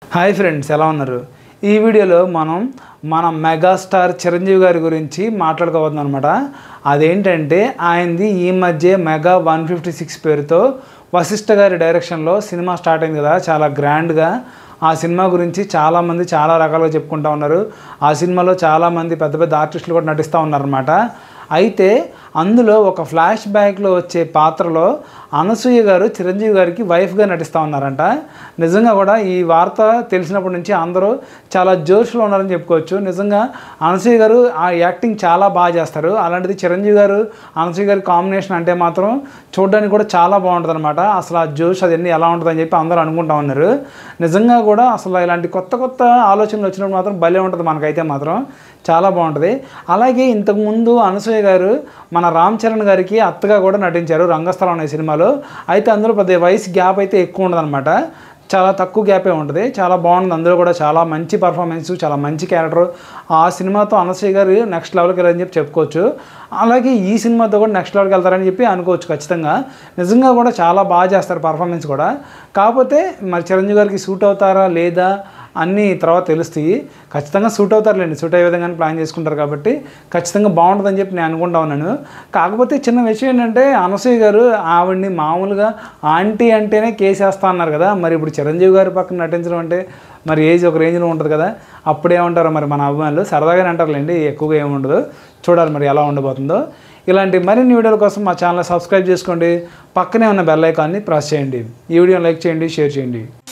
hi friends ఎలా ఉన్నారు ఈ వీడియోలో మనం మన మెగాస్టార్ చిరంజీవి గారి గురించి మాట్లాడుకోబోతున్నాం అనమాట అదేంటంటే ఆయనది ఈ మధ్య మెగా వన్ ఫిఫ్టీ సిక్స్ పేరుతో వశిష్ఠ గారి డైరెక్షన్లో సినిమా స్టార్ట్ అయింది కదా చాలా గ్రాండ్గా ఆ సినిమా గురించి చాలామంది చాలా రకాలుగా చెప్పుకుంటూ ఉన్నారు ఆ సినిమాలో చాలామంది పెద్ద పెద్ద ఆర్టిస్టులు కూడా నటిస్తూ ఉన్నారన్నమాట అయితే అందులో ఒక ఫ్లాష్ బ్యాక్లో వచ్చే పాత్రలో అనసూయ గారు చిరంజీవి గారికి వైఫ్గా నటిస్తూ ఉన్నారంట నిజంగా కూడా ఈ వార్త తెలిసినప్పటి నుంచి అందరూ చాలా జోష్లో ఉన్నారని చెప్పుకోవచ్చు నిజంగా అనసూయ గారు ఆ యాక్టింగ్ చాలా బాగా చేస్తారు అలాంటిది చిరంజీవి గారు అనసూయ గారి కాంబినేషన్ అంటే మాత్రం చూడడానికి కూడా చాలా బాగుంటుంది అనమాట అసలు ఆ జోష్ అదన్నీ ఎలా ఉంటుందని చెప్పి అందరూ అనుకుంటా ఉన్నారు నిజంగా కూడా అసలు ఇలాంటి కొత్త కొత్త ఆలోచనలు వచ్చినప్పుడు మాత్రం భలే ఉంటుంది మనకైతే మాత్రం చాలా బాగుంటుంది అలాగే ఇంతకుముందు అనసూయ గారు మన రామ్ చరణ్ గారికి అత్తగా కూడా నటించారు రంగస్థలం అనే సినిమాలో అయితే అందులో పెద్ద వయసు గ్యాప్ అయితే ఎక్కువ ఉండదన్నమాట చాలా తక్కువ గ్యాపే ఉంటుంది చాలా బాగుంది అందులో కూడా చాలా మంచి పర్ఫార్మెన్స్ చాలా మంచి క్యారెక్టర్ ఆ సినిమాతో అనసూయ గారు నెక్స్ట్ లెవెల్కి వెళ్ళని చెప్పి చెప్పుకోవచ్చు అలాగే ఈ సినిమాతో కూడా నెక్స్ట్ లెవెల్కి వెళ్తారని చెప్పి అనుకోవచ్చు ఖచ్చితంగా నిజంగా కూడా చాలా బాగా చేస్తారు పర్ఫార్మెన్స్ కూడా కాకపోతే మరి చిరంజీవి గారికి సూట్ అవుతారా లేదా అన్నీ తర్వాత తెలుస్తాయి ఖచ్చితంగా సూట్ అవుతారులేండి సూట్ అయ్యే విధంగా ప్లాన్ చేసుకుంటారు కాబట్టి ఖచ్చితంగా బాగుంటుందని చెప్పి నేను అనుకుంటా ఉన్నాను కాకపోతే చిన్న విషయం ఏంటంటే అనసూయ గారు ఆవిడ్ని మామూలుగా ఆంటీ అంటేనే కేసేస్తా అన్నారు కదా మరి ఇప్పుడు చిరంజీవి గారి పక్కన నటించడం అంటే మరి ఏజ్ ఒక రేంజ్లో ఉంటుంది కదా అప్పుడేమంటారో మరి మన అభిమానులు సరదాగానే అంటారులేండి ఎక్కువగా ఏముండదు చూడాలి మరి ఎలా ఉండబోతుందో ఇలాంటి మరిన్ని వీడియోల కోసం మా ఛానల్ సబ్స్క్రైబ్ చేసుకోండి పక్కనే ఉన్న బెల్ ఐకాన్ని ప్రెస్ చేయండి ఈ వీడియోని లైక్ చేయండి షేర్ చేయండి